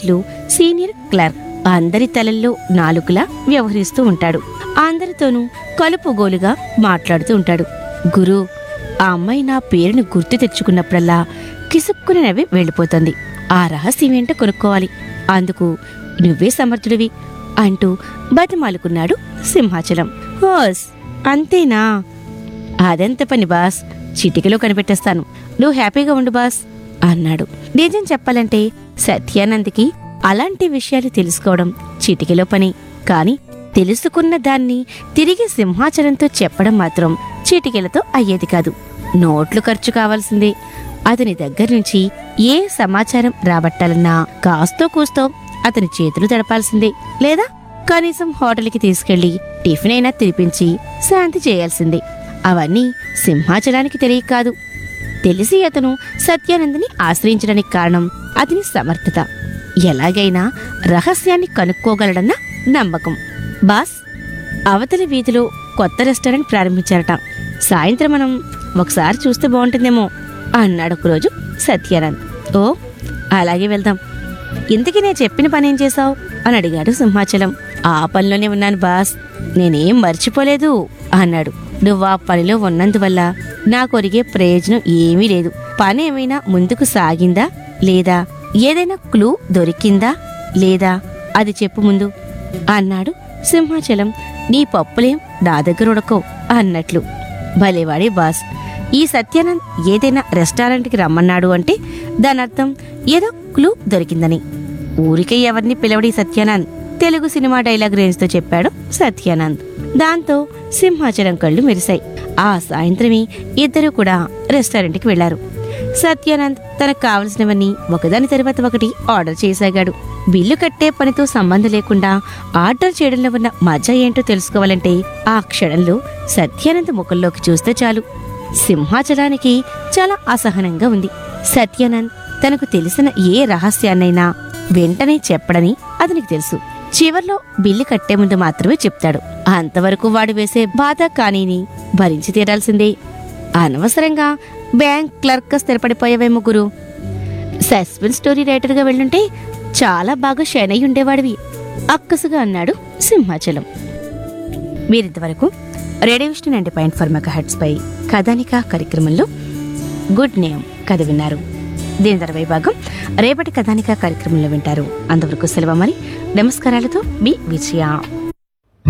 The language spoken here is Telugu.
ఇన్ఛార్జ్లు సీనియర్ క్లర్క్ అందరి తలల్లో నాలుగులా వ్యవహరిస్తూ ఉంటాడు అందరితోనూ కలుపుగోలుగా మాట్లాడుతూ ఉంటాడు గురు ఆ అమ్మాయి నా పేరును గుర్తు తెచ్చుకున్నప్పుడల్లా కిసుక్కుని నవ్వి వెళ్ళిపోతుంది ఆ రహస్యం ఏంటో కొనుక్కోవాలి అందుకు నువ్వే సమర్థుడివి అంటూ బతిమాలుకున్నాడు సింహాచలం హోస్ అంతేనా అదెంత పని బాస్ చిటికలో కనిపెట్టేస్తాను నువ్వు హ్యాపీగా ఉండు బాస్ అన్నాడు నిజం చెప్పాలంటే సత్యానంద్కి అలాంటి విషయాలు తెలుసుకోవడం చిటికెలో పని కాని తెలుసుకున్న దాన్ని తిరిగి సింహాచలంతో చెప్పడం మాత్రం చిటికెలతో అయ్యేది కాదు నోట్లు ఖర్చు కావాల్సిందే అతని దగ్గర నుంచి ఏ సమాచారం రాబట్టాలన్నా కాస్తో కూస్తో అతని చేతులు తడపాల్సిందే లేదా కనీసం హోటల్కి తీసుకెళ్లి టిఫిన్ అయినా తినిపించి శాంతి చేయాల్సిందే అవన్నీ సింహాచలానికి తెలియక కాదు తెలిసి అతను సత్యానందని ఆశ్రయించడానికి కారణం అతని సమర్థత ఎలాగైనా రహస్యాన్ని కనుక్కోగలడన్న నమ్మకం బాస్ అవతలి వీధిలో కొత్త రెస్టారెంట్ ప్రారంభించారట సాయంత్రం మనం ఒకసారి చూస్తే బాగుంటుందేమో అన్నాడు ఒకరోజు సత్యానంద్ ఓ అలాగే వెళ్దాం ఇంతకీ నేను చెప్పిన పని ఏం చేశావు అని అడిగాడు సింహాచలం ఆ పనిలోనే ఉన్నాను బాస్ నేనేం మర్చిపోలేదు అన్నాడు నువ్వు ఆ పనిలో ఉన్నందువల్ల నాకు ఒరిగే ప్రయోజనం ఏమీ లేదు పని ఏమైనా ముందుకు సాగిందా లేదా ఏదైనా క్లూ దొరికిందా లేదా అది చెప్పు ముందు అన్నాడు సింహాచలం నీ పప్పులేం నా దగ్గర ఉడకవు అన్నట్లు భలేవాడే బాస్ ఈ సత్యానంద్ ఏదైనా రెస్టారెంట్కి రమ్మన్నాడు అంటే దాని అర్థం ఏదో క్లూ దొరికిందని ఊరికే ఎవరిని పిలవడి సత్యానంద్ తెలుగు సినిమా డైలాగ్ రేంజ్తో చెప్పాడు సత్యానంద్ దాంతో సింహాచలం కళ్ళు మెరిశాయి ఆ సాయంత్రమే ఇద్దరూ కూడా రెస్టారెంట్కి వెళ్లారు సత్యానంద్ తనకు కావలసినవన్నీ ఒకదాని తర్వాత ఒకటి ఆర్డర్ చేసాగాడు బిల్లు కట్టే పనితో సంబంధం లేకుండా ఆర్డర్ చేయడంలో ఉన్న మజా ఏంటో తెలుసుకోవాలంటే ఆ క్షణంలో సత్యానంద్ ముఖంలోకి చూస్తే చాలు సింహాచలానికి చాలా అసహనంగా ఉంది సత్యానంద్ తనకు తెలిసిన ఏ రహస్యాన్నైనా వెంటనే చెప్పడని అతనికి తెలుసు చివర్లో బిల్లు కట్టే ముందు మాత్రమే చెప్తాడు అంతవరకు వాడు వేసే బాధ కానీని భరించి తీరాల్సిందే అనవసరంగా బ్యాంక్ క్లర్క్ స్థిరపడిపోయావేమో గురు సస్పెన్స్ స్టోరీ రైటర్గా వెళ్ళుంటే చాలా బాగా షైన్ అయి ఉండేవాడివి అక్కసుగా అన్నాడు సింహాచలం మీరింతవరకు radio Vishnu ninety point four mega heads పై కథానిక కార్యక్రమంలో గుడ్ నేమ్ కథ విన్నారు దీని తర్వాత భాగం రేపటి కథానిక కార్యక్రమంలో వింటారు అంతవరకు సెలవు మరి నమస్కారాలతో మీ విజయ